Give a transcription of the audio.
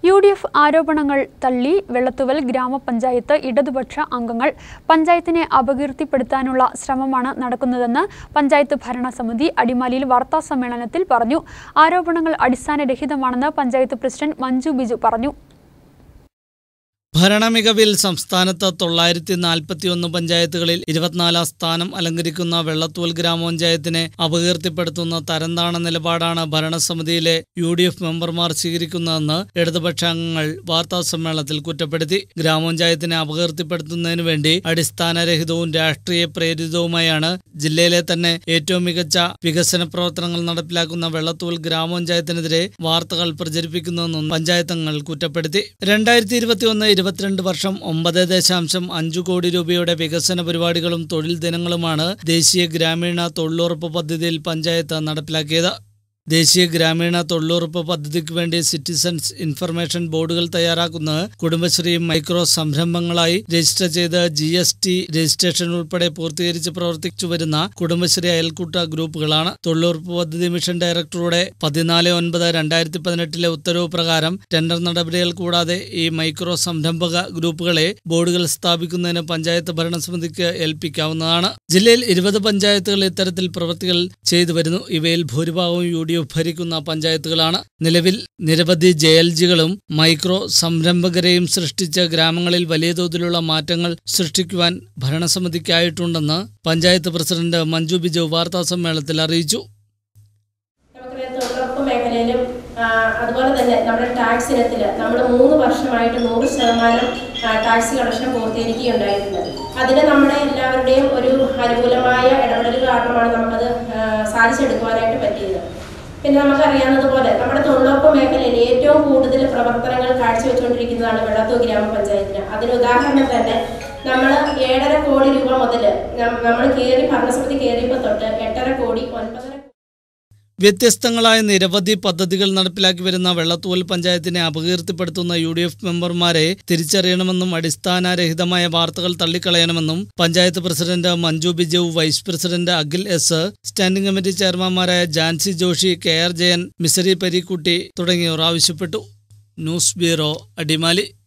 U D F ആരോപണങ്ങൾ തള്ളി വെള്ളത്തുവൽ ഗ്രാമപഞ്ചായത്ത് ഇടതുപക്ഷ അംഗങ്ങൾ പഞ്ചായത്തിനെ അപകീർത്തിപ്പെടുത്താനുള്ള ശ്രമമാണ് നടക്കുന്നതെന്ന് പഞ്ചായത്ത് ഭരണസമിതി അടിമാലിയിൽ വാർത്താസമ്മേളനത്തിൽ പറഞ്ഞു ആരോപണങ്ങൾ അടിസ്ഥാനരഹിതമാണെന്ന് പഞ്ചായത്ത് പ്രസിഡന്റ് മഞ്ജു ബിജു പറഞ്ഞു ഭരണമികവിൽ സംസ്ഥാനത്ത് തൊള്ളായിരത്തി നാൽപ്പത്തിയൊന്ന് പഞ്ചായത്തുകളിൽ ഇരുപത്തിനാലാം സ്ഥാനം അലങ്കരിക്കുന്ന വെള്ളത്തൂൽ ഗ്രാമപഞ്ചായത്തിനെ അപകീർത്തിപ്പെടുത്തുന്ന തരംതാണ നിലപാടാണ് ഭരണസമിതിയിലെ യു ഡി എഫ് മെമ്പർമാർ സ്വീകരിക്കുന്നതെന്ന് ഇടതുപക്ഷ അംഗങ്ങൾ വാർത്താസമ്മേളനത്തിൽ കുറ്റപ്പെടുത്തി ഗ്രാമപഞ്ചായത്തിനെ അപകീർത്തിപ്പെടുത്തുന്നതിനു വേണ്ടി അടിസ്ഥാനരഹിതവും രാഷ്ട്രീയ പ്രേരിതവുമായാണ് ജില്ലയിലെ തന്നെ ഏറ്റവും മികച്ച വികസന പ്രവർത്തനങ്ങൾ നടപ്പിലാക്കുന്ന വെള്ളത്തൂൽ ഗ്രാമപഞ്ചായത്തിനെതിരെ വാർത്തകൾ പ്രചരിപ്പിക്കുന്നതെന്നും പഞ്ചായത്ത് അംഗങ്ങൾ കുറ്റപ്പെടുത്തി രണ്ടായിരത്തി ഇരുപത്തിയൊന്ന് ഇരുപത്തിരണ്ട് വർഷം ഒമ്പത് ദശാംശം അഞ്ചു കോടി രൂപയുടെ വികസന പരിപാടികളും തൊഴിൽ ദിനങ്ങളുമാണ് ദേശീയ ഗ്രാമീണ തൊഴിലുറപ്പ് പദ്ധതിയിൽ പഞ്ചായത്ത് നടപ്പിലാക്കിയത് ദേശീയ ഗ്രാമീണ തൊഴിലുറപ്പ് പദ്ധതിക്ക് വേണ്ടി സിറ്റിസൺസ് ഇൻഫർമേഷൻ ബോർഡുകൾ തയ്യാറാക്കുന്ന കുടുംബശ്രീ മൈക്രോ സംരംഭങ്ങളായി രജിസ്റ്റർ ചെയ്ത് ജി എസ് ടി രജിസ്ട്രേഷൻ ഉൾപ്പെടെ പൂർത്തീകരിച്ച് പ്രവർത്തിച്ചു വരുന്ന കുടുംബശ്രീ അയൽക്കൂട്ട ഗ്രൂപ്പുകളാണ് തൊഴിലുറപ്പ് പദ്ധതി മിഷൻ ഡയറക്ടറുടെ പതിനാല് ഒൻപത് രണ്ടായിരത്തി പതിനെട്ടിലെ ഉത്തരവ് പ്രകാരം ടെൻഡർ നടപടികൾ കൂടാതെ ഈ മൈക്രോ സംരംഭക ഗ്രൂപ്പുകളെ ബോർഡുകൾ സ്ഥാപിക്കുന്നതിന് പഞ്ചായത്ത് ഭരണസമിതിക്ക് ഏൽപ്പിക്കാവുന്നതാണ് ജില്ലയിൽ ഇരുപത് പഞ്ചായത്തുകൾ ഇത്തരത്തിൽ പ്രവൃത്തികൾ ചെയ്തു വരുന്നു ഇവയിൽ ഭൂരിഭാഗവും യു ഡി എഫ് ഭരിക്കുന്ന പഞ്ചായത്തുകളാണ് നിലവിൽ നിരവധി ജെ എൽ ജികളും മൈക്രോ സംരംഭകരെയും സൃഷ്ടിച്ച് ഗ്രാമങ്ങളിൽ വലിയ തോതിലുള്ള മാറ്റങ്ങൾ സൃഷ്ടിക്കുവാൻ ഭരണസമിതിക്കായിട്ടുണ്ടെന്ന് പഞ്ചായത്ത് പ്രസിഡന്റ് മഞ്ജു ബിജു വാർത്താസമ്മേളനത്തിൽ അറിയിച്ചു നമുക്കറിയാം തൊഴിലുറപ്പ് മേഖലയിലും ആ, അതുപോലെ തന്നെ നമ്മുടെ ടാക്സ് ഇനത്തിൽ നമ്മൾ മൂന്ന് വർഷമായിട്ട് നൂറ് ശതമാനം ആ, ടാക്സ് കളക്ഷൻ പൂർത്തീകരിക്കുകയുണ്ടായിട്ടുണ്ട് അതിന് നമ്മുടെ എല്ലാവരുടെയും ഒരു അനുകൂലമായ ഇടപെടൽ കാരണമാണ് നമുക്കത് ആ, സാധിച്ചെടുക്കുവാനായിട്ട് പറ്റിയത് പിന്നെ നമുക്കറിയാവുന്നതുപോലെ നമ്മുടെ തൊഴിലുറപ്പ് മേഖലയിൽ ഏറ്റവും കൂടുതൽ പ്രവർത്തനങ്ങൾ കാഴ്ചവെച്ചുകൊണ്ടിരിക്കുന്നതാണ് വെള്ളത്തൂർ ഗ്രാമപഞ്ചായത്തിന് അതിന് ഉദാഹരണം തന്നെ നമ്മൾ ഏഴര കോടി രൂപ മുതൽ നമ്മൾ കയറി ഭരണസമിതി കയറിയപ്പോൾ തൊട്ട് എട്ടര കോടി ഒൻപതര വ്യത്യസ്തങ്ങളായ നിരവധി പദ്ധതികൾ നടപ്പിലാക്കി വരുന്ന വെള്ളത്തൂവൽ പഞ്ചായത്തിനെ അപകീർത്തിപ്പെടുത്തുന്ന യു ഡി എഫ് മെമ്പർമാരെ തിരിച്ചറിയണമെന്നും അടിസ്ഥാനരഹിതമായ വാർത്തകൾ തള്ളിക്കളയണമെന്നും panchayat president Manju Biju vice president Akhil S standing committee ചെയർമാൻമാരായ ജാൻസി ജോഷി കെ ആർ ജയൻ മിസരി പരീക്കുട്ടി തുടങ്ങിയവർ ആവശ്യപ്പെട്ടു ന്യൂസ് ബ്യൂറോ അടിമാലി